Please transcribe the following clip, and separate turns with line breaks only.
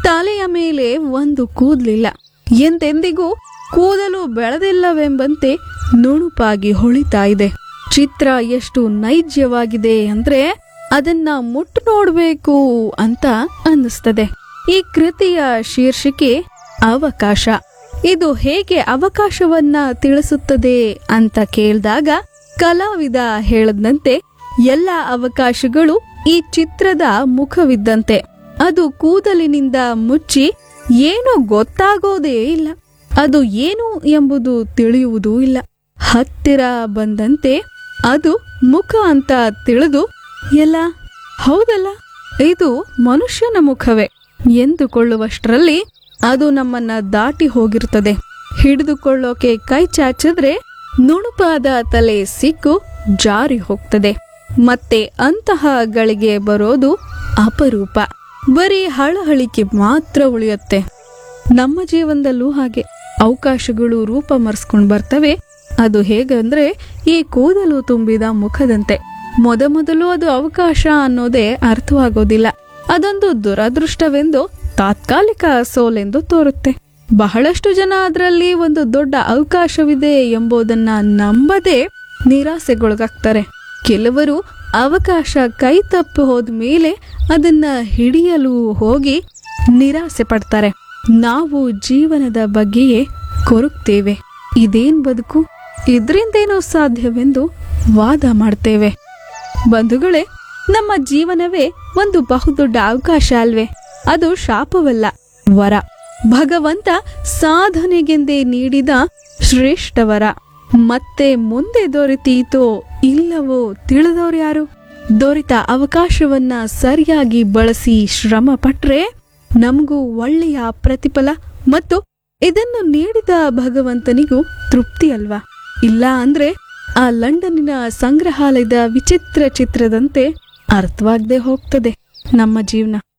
ತಲೆಯ ಮೇಲೆ ಒಂದು ಕೂದಲಿಲ್ಲ ಎಂದೆಂದಿಗೂ ಕೂದಲು ಬೆಳೆದಿಲ್ಲವೆಂಬಂತೆ ನುಣುಪಾಗಿ ಹೊಳಿತಾ ಇದೆ ಚಿತ್ರ ಎಷ್ಟು ನೈಜ್ಯವಾಗಿದೆ ಅಂದ್ರೆ ಅದನ್ನ ಮುಟ್ಟು ನೋಡ್ಬೇಕು ಅಂತ ಅನ್ನಿಸ್ತದೆ ಈ ಕೃತಿಯ ಶೀರ್ಷಿಕೆ ಅವಕಾಶ ಇದು ಹೇಗೆ ಅವಕಾಶವನ್ನ ತಿಳಿಸುತ್ತದೆ ಅಂತ ಕೇಳಿದಾಗ ಕಲಾವಿದ ಹೇಳದಂತೆ ಎಲ್ಲ ಅವಕಾಶಗಳು ಈ ಚಿತ್ರದ ಮುಖವಿದ್ದಂತೆ ಅದು ಕೂದಲಿನಿಂದ ಮುಚ್ಚಿ ಏನು ಗೊತ್ತಾಗೋದೇ ಇಲ್ಲ ಅದು ಏನು ಎಂಬುದು ತಿಳಿಯುವುದೂ ಇಲ್ಲ ಹತ್ತಿರ ಬಂದಂತೆ ಅದು ಮುಖ ಅಂತ ತಿಳಿದು ಎಲ್ಲ ಹೌದಲ್ಲ ಇದು ಮನುಷ್ಯನ ಮುಖವೇ ಎಂದುಕೊಳ್ಳುವಷ್ಟರಲ್ಲಿ ಅದು ನಮ್ಮನ್ನ ದಾಟಿ ಹೋಗಿರ್ತದೆ ಹಿಡಿದುಕೊಳ್ಳೋಕೆ ಕೈ ಚಾಚಿದ್ರೆ ನುಣುಪಾದ ತಲೆ ಸಿಕ್ಕು ಜಾರಿ ಹೋಗ್ತದೆ ಮತ್ತೆ ಅಂತಹ ಗಳಿಗೆ ಬರೋದು ಅಪರೂಪ ಬರೀ ಹಳಹಳಿಕೆ ಮಾತ್ರ ಉಳಿಯುತ್ತೆ ನಮ್ಮ ಜೀವನದಲ್ಲೂ ಹಾಗೆ ಅವಕಾಶಗಳು ರೂಪ ಮರೆಸ್ಕೊಂಡು ಬರ್ತವೆ ಅದು ಹೇಗಂದ್ರೆ ಈ ಕೂದಲು ತುಂಬಿದ ಮುಖದಂತೆ ಮೊದಮೊದಲು ಅದು ಅವಕಾಶ ಅನ್ನೋದೇ ಅರ್ಥವಾಗೋದಿಲ್ಲ ಅದೊಂದು ದುರದೃಷ್ಟವೆಂದು ತಾತ್ಕಾಲಿಕ ಸೋಲೆಂದು ತೋರುತ್ತೆ ಬಹಳಷ್ಟು ಜನ ಅದರಲ್ಲಿ ಒಂದು ದೊಡ್ಡ ಅವಕಾಶವಿದೆ ಎಂಬುದನ್ನ ನಂಬದೆ ನಿರಾಸೆಗೊಳಗಾಗ್ತಾರೆ ಕೆಲವರು ಅವಕಾಶ ಕೈ ತಪ್ಪಿ ಹೋದ್ಮೇಲೆ ಅದನ್ನ ಹಿಡಿಯಲು ಹೋಗಿ ನಿರಾಸೆ ಪಡ್ತಾರೆ ನಾವು ಜೀವನದ ಬಗ್ಗೆಯೇ ಕೊರಗ್ತೇವೆ ಇದೇನ್ ಬದುಕು ಇದ್ರಿಂದೇನೋ ಸಾಧ್ಯವೆಂದು ವಾದ ಮಾಡ್ತೇವೆ ಬಂಧುಗಳೇ ನಮ್ಮ ಜೀವನವೇ ಒಂದು ಬಹುದೊಡ್ಡ ಅವಕಾಶ ಅಲ್ವೇ ಅದು ಶಾಪವಲ್ಲ ವರ ಭಗವಂತ ಸಾಧನೆಗೆಂದೇ ನೀಡಿದ ಶ್ರೇಷ್ಠ ವರ ಮತ್ತೆ ಮುಂದೆ ದೊರೆತೀತೋ ಇಲ್ಲವೋ ತಿಳಿದವ್ರು ಯಾರು ದೊರೆತ ಅವಕಾಶವನ್ನ ಸರಿಯಾಗಿ ಬಳಸಿ ಶ್ರಮ ಪಟ್ರೆ ನಮಗೂ ಒಳ್ಳೆಯ ಪ್ರತಿಫಲ ಮತ್ತು ಇದನ್ನು ನೀಡಿದ ಭಗವಂತನಿಗೂ ತೃಪ್ತಿ ಅಲ್ವಾ ಇಲ್ಲ ಅಂದ್ರೆ ಆ ಲಂಡನ್ನಿನ ಸಂಗ್ರಹಾಲಯದ ವಿಚಿತ್ರ ಚಿತ್ರದಂತೆ ಅರ್ಥವಾಗದೆ ಹೋಗ್ತದೆ ನಮ್ಮ ಜೀವನ